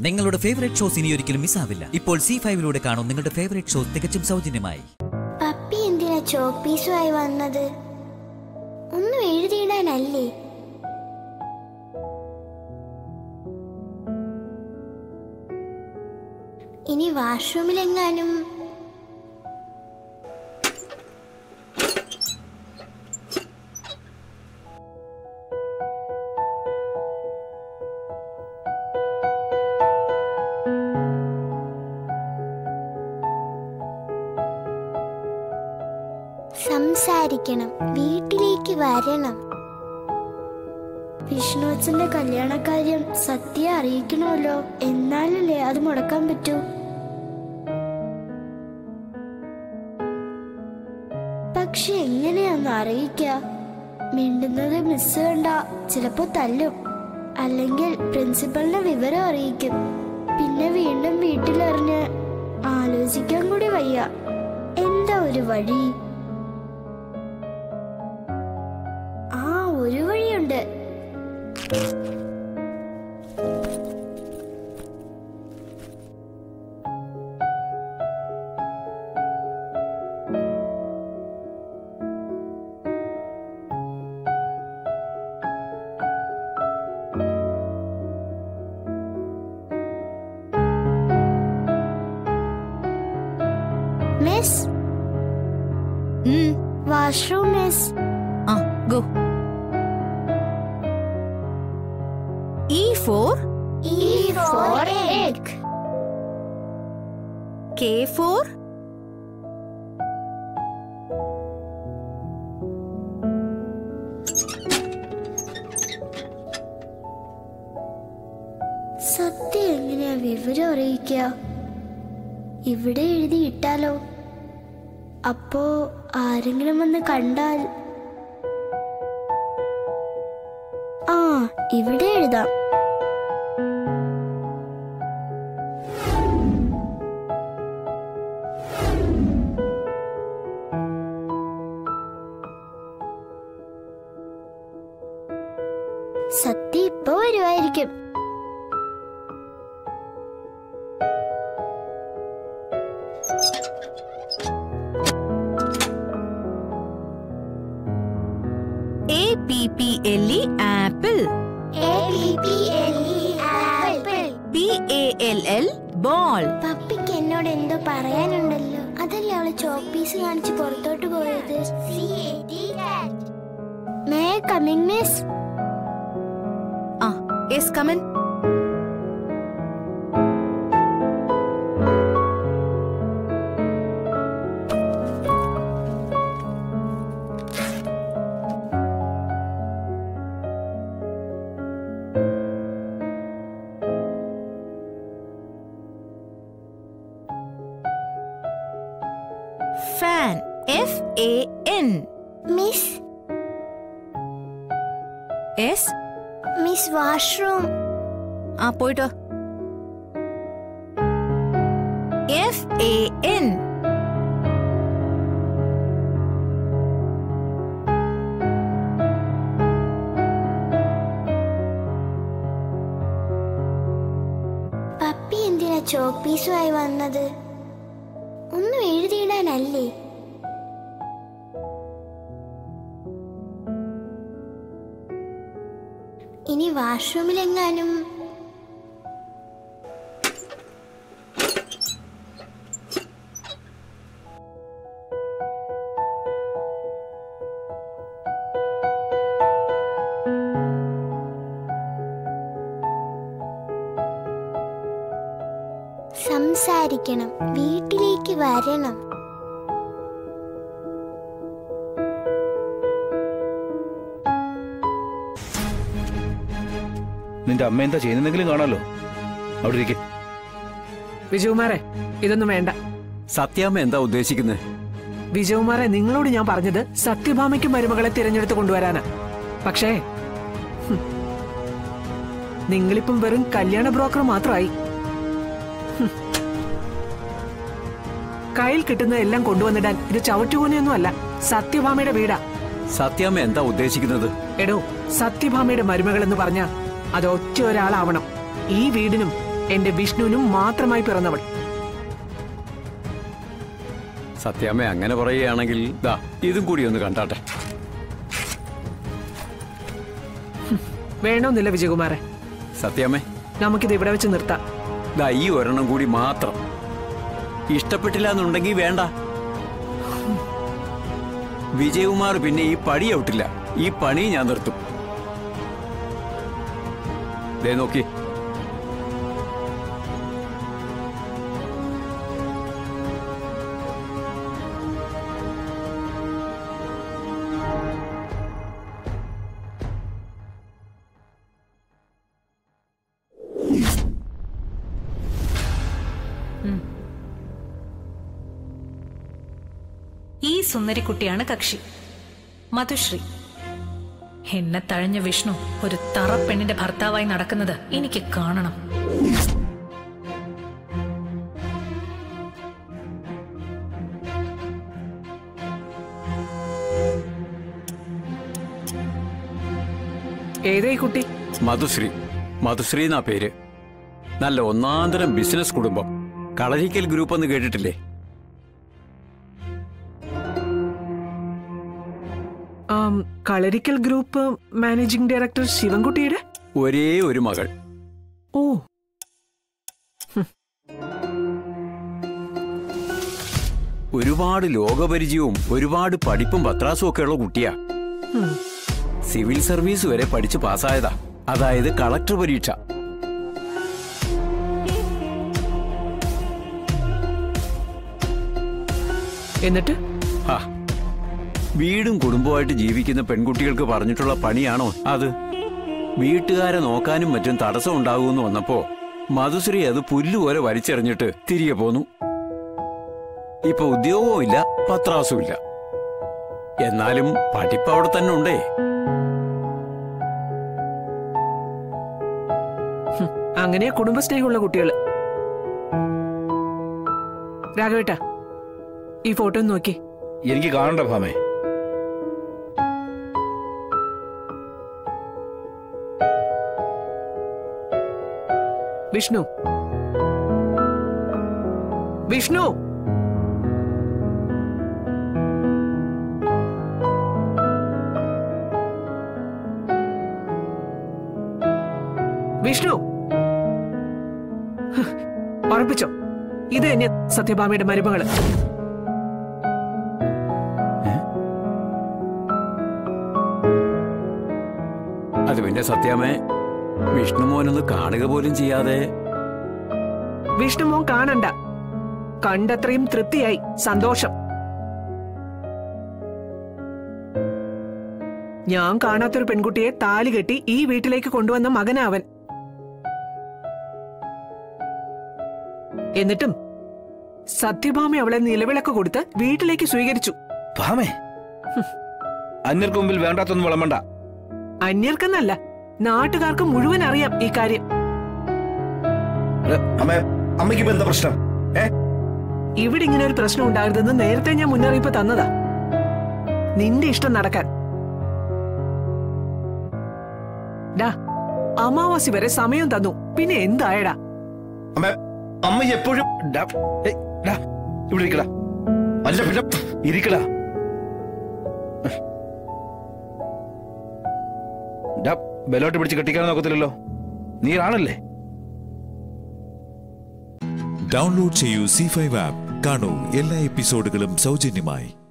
നിങ്ങളുടെ favourite shows ഇനി ഒരിക്കലും മിസ്സാവില്ല ഇപ്പോൾ സി ഫൈവിലൂടെ കാണും നിങ്ങളുടെ ഫേവറേറ്റ് ഷോസ് തികച്ചും സൗജന്യമായി പപ്പി എന്തിനാ ചോപ്പീസുമായി വന്നത് ഒന്നും എഴുതിയിടാനല്ലേ ഇനി വാഷ്റൂമിലെങ്ങാനും സംസാരിക്കണം വീട്ടിലേക്ക് വരണം വിഷ്ണുവച്ചന്റെ കല്യാണക്കാര്യം സത്യ അറിയിക്കണമല്ലോ എന്നാലല്ലേ അത് മുടക്കാൻ പറ്റൂ പക്ഷെ എങ്ങനെയാന്ന് അറിയിക്ക മിണ്ടുന്നത് മിസ് കണ്ട ചിലപ്പോ തല്ലും അല്ലെങ്കിൽ പ്രിൻസിപ്പലിനെ വിവരം അറിയിക്കും പിന്നെ വീണ്ടും വീട്ടിലറിഞ്ഞ് ആലോചിക്കാൻ കൂടി വയ്യ എന്താ ഒരു വഴി ആ ഒരു വഴിയുണ്ട് മിസ് വാഷ്റൂം മിസ് ആ go E for E for egg. K for സത്യം എങ്ങനെയാ വിവരം അറിയിക്ക ഇവിടെ എഴുതി ഇട്ടാലോ അപ്പോ ആരെങ്കിലും വന്ന് കണ്ടാൽ ആ ഇവിടെ എഴുതാം സത്യ ഇപ്പൊ വരുമായിരിക്കും A P P L E apple P A L L ball പപ്പിക്ക് എന്നോട് എന്തോ പറയാനുണ്ടല്ലോ അതല്ലേ അവള് ചോപ്പീസ് കാണിച്ച് പുറത്തോട്ട് പോയത് may coming miss ah yes come in fan F A N miss yes miss washroom ആ പോയിട്ടോ എഫ് എ എൻ പപ്പി എന്തിനാ ചോപ്പീസുമായി വന്നത് ഒന്നും എഴുതിയിടാനല്ലേ ഇനി വാഷ്റൂമിലെങ്ങാനും സംസാരിക്കണം വീട്ടിലേക്ക് വരണം നിന്റെ അമ്മ എന്താ ചെയ്യുന്നെങ്കിലും കാണാലോ അവിടെ ഇരിക്കെ വിജയകുമാറെ ഇതൊന്നും വേണ്ട സത്യാമ്മ എന്താ ഉദ്ദേശിക്കുന്നത് വിജയകുമാറെ നിങ്ങളോട് ഞാൻ പറഞ്ഞത് സത്യഭാമയ്ക്ക് മരുമകളെ തിരഞ്ഞെടുത്ത് കൊണ്ടുവരാനാ പക്ഷേ ഹും, നിങ്ങളിപ്പം വെറും കല്യാണ ബ്രോക്കർ മാത്രമായി ഹും. കയ്യിൽ കിട്ടുന്ന എല്ലാം കൊണ്ടുവന്നിടാൻ ഇത് ചവിട്ടുകൂനയൊന്നും അല്ല സത്യഭാമയുടെ വീടാ സത്യാമ്മ എന്താ ഉദ്ദേശിക്കുന്നത് എടോ സത്യഭാമയുടെ മരുമകൾ എന്ന് പറഞ്ഞ അത് ഒറ്റ ഒരാളാവണം ഈ വീടിനും എന്റെ വിഷ്ണുവിനും മാത്രമായി പിറന്നവൾ സത്യാമ്മ അങ്ങനെ പറയുകയാണെങ്കിൽ ദാ ഇതും കൂടി ഒന്ന് കണ്ടാട്ടെ വേണമെന്നില്ല വിജയകുമാറെ സത്യാമ്മേ നമുക്കിത് ഇവിടെ വെച്ച് നിർത്താം ദാ ഈ ഒരെണ്ണം കൂടി മാത്രം ഇഷ്ടപ്പെട്ടില്ല എന്നുണ്ടെങ്കിൽ വേണ്ട വിജയകുമാർ പിന്നെ ഈ പടി ഔട്ടില്ല ഈ പണി ഞാൻ നിർത്തും ദേ നോക്കി ഈ സുന്ദരിക്കുട്ടിയാണ് കക്ഷി മധുശ്രീ എന്നെ തഴഞ്ഞ വിഷ്ണു ഒരു തറ പെണ്ണിന്റെ ഭർത്താവായി നടക്കുന്നത് എനിക്ക് കാണണം ഏതേ കുട്ടി മധുശ്രീ മധുശ്രീ എന്നാ പേര് നല്ല ഒന്നാന്തരം ബിസിനസ് കുടുംബം കളരിക്കൽ ഗ്രൂപ്പ് എന്ന് കേട്ടിട്ടില്ലേ ആം, കളരിക്കൽ ഗ്രൂപ്പ് മാനേജിംഗ് ഡയറക്ടർ ശിവൻകുട്ടിയുടെ ഒരേ ഒരു മകൾ ഓ ഒരുപാട് ലോകപരിചയവും ഒരുപാട് പഠിപ്പും പത്രാസും ഒക്കെയുള്ള കുട്ടിയാ ഉം. സിവിൽ സർവീസ് വരെ പഠിച്ച് പാസ്സായതാ അതായത് കളക്ടർ പരീക്ഷ എന്നിട്ട് ഹാ വീടും കുടുംബമായിട്ട് ജീവിക്കുന്ന പെൺകുട്ടികൾക്ക് പറഞ്ഞിട്ടുള്ള പണിയാണോ അത് വീട്ടുകാരെ നോക്കാനും മറ്റും തടസ്സം ഉണ്ടാകുമെന്ന് വന്നപ്പോ മധുശ്രീ അത് പുല്ലുപോലെ വലിച്ചെറിഞ്ഞിട്ട് തിരികെ പോന്നു ഇപ്പൊ ഉദ്യോഗവും ഇല്ല പത്രാസും ഇല്ല എന്നാലും പഠിപ്പ് അവിടെ തന്നെ ഉണ്ടേ അങ്ങനെ കുടുംബസ്നേഹമുള്ള കുട്ടികള് രാഘവേട്ട ഈ ഫോട്ടോ ഒന്ന് നോക്കി എനിക്ക് കാണണ്ട ഭാമേ വിഷ്ണു വിഷ്ണു വിഷ്ണു ഹ്, ഉറപ്പിച്ചോ ഇത് തന്നെ സത്യഭാമയുടെ മരുമകള് അത് പിന്നെ സത്യാമേ വിഷ്ണുമോനൊന്ന് കാണുക പോലും ചെയ്യാതെ വിഷ്ണു മോൻ കാണണ്ട കണ്ടത്രയും തൃപ്തിയായി സന്തോഷം ഞാൻ കാണാത്തൊരു പെൺകുട്ടിയെ താലി കെട്ടി ഈ വീട്ടിലേക്ക് കൊണ്ടുവന്ന മകനാ അവൻ എന്നിട്ടും സത്യഭാമ അവളെ നിലവിളക്ക് കൊടുത്ത് വീട്ടിലേക്ക് സ്വീകരിച്ചു ഭാമേ അന്യർക്ക് മുമ്പിൽ വേണ്ടാത്തൊന്നും വിളമ്പണ്ട അന്യർക്കെന്നല്ല നാട്ടുകാർക്ക് മുഴുവൻ അറിയാം ഈ കാര്യം ഏ, അമ്മേ അമ്മയ്ക്ക് ഇപ്പൊ എന്താ പ്രശ്നം ഏ ഇവിടെ ഇങ്ങനെ ഒരു പ്രശ്നം ഉണ്ടാകരുതെന്ന് നേരത്തെ ഞാൻ മുന്നറിയിപ്പ് തന്നതാ നിന്റെ ഇഷ്ടം നടക്കാൻ ഡാ അമാവാസി വരെ സമയം തന്നു പിന്നെ എന്തായടാ അമ്മ അമ്മ എപ്പോഴും ഡാ, ഏയ്, ഡാ, ഇവിടെ ഇരിക്കടാ അല്ല പിന്നെ ഇരിക്കടാ ഡാ ബലോട്ട് പിടിച്ച് കെട്ടിക്കാൻ നോക്കത്തില്ലല്ലോ നീ ആണല്ലേ ഡൗൺലോഡ് ചെയ്യൂ സി ഫൈവ് ആപ്പ് കാണൂ എല്ലാ എപ്പിസോഡുകളും സൗജന്യമായി